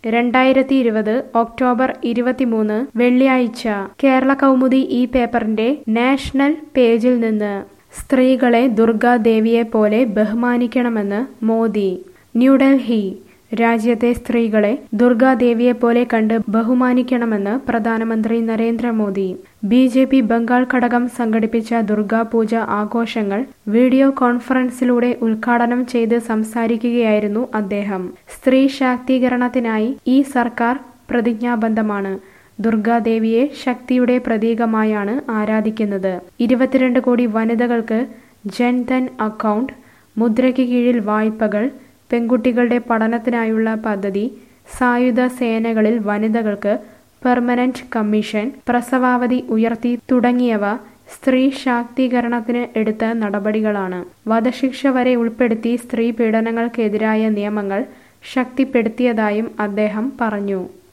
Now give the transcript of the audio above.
രണ്ടായിരത്തി ഇരുപത് ഒക്ടോബർ ഇരുപത്തിമൂന്ന് വെള്ളിയാഴ്ച കേരള കൗമുദി ഈ പേപ്പറിന്റെ നാഷണൽ പേജിൽ നിന്ന് സ്ത്രീകളെ ദുർഗാദേവിയെപ്പോലെ ബഹുമാനിക്കണമെന്ന് മോദി ന്യൂഡൽഹി രാജ്യത്തെ സ്ത്രീകളെ ദുർഗാദേവിയെപ്പോലെ കണ്ട് ബഹുമാനിക്കണമെന്ന് പ്രധാനമന്ത്രി Narendra Modi B J P Bengal ഘടകം സംഘടിപ്പിച്ച ദുർഗാപൂജ ആഘോഷങ്ങൾ വീഡിയോ കോൺഫറൻസിലൂടെ ഉദ്ഘാടനം ചെയ്ത് സംസാരിക്കുകയായിരുന്നു അദ്ദേഹം സ്ത്രീ ശാക്തീകരണത്തിനായി ഈ സർക്കാർ പ്രതിജ്ഞാബദ്ധമാണ് ദുർഗാദേവിയെ ശക്തിയുടെ പ്രതീകമായാണ് ആരാധിക്കുന്നത് ഇരുപത്തിരണ്ട് കോടി വനിതകൾക്ക് ജൻധൻ അക്കൗണ്ട് മുദ്രയ്ക്ക് കീഴിൽ വായ്പകൾ പെൺകുട്ടികളുടെ പഠനത്തിനായുള്ള പദ്ധതി സായുധ സേനകളിൽ വനിതകൾക്ക് പെർമനന്റ് കമ്മീഷൻ പ്രസവാവധി ഉയർത്തി തുടങ്ങിയവ സ്ത്രീ ശാക്തീകരണത്തിന് എടുത്ത നടപടികളാണ് വധശിക്ഷ വരെ ഉൾപ്പെടുത്തി സ്ത്രീ പീഡനങ്ങൾക്കെതിരായ നിയമങ്ങൾ ശക്തിപ്പെടുത്തിയതായും അദ്ദേഹം പറഞ്ഞു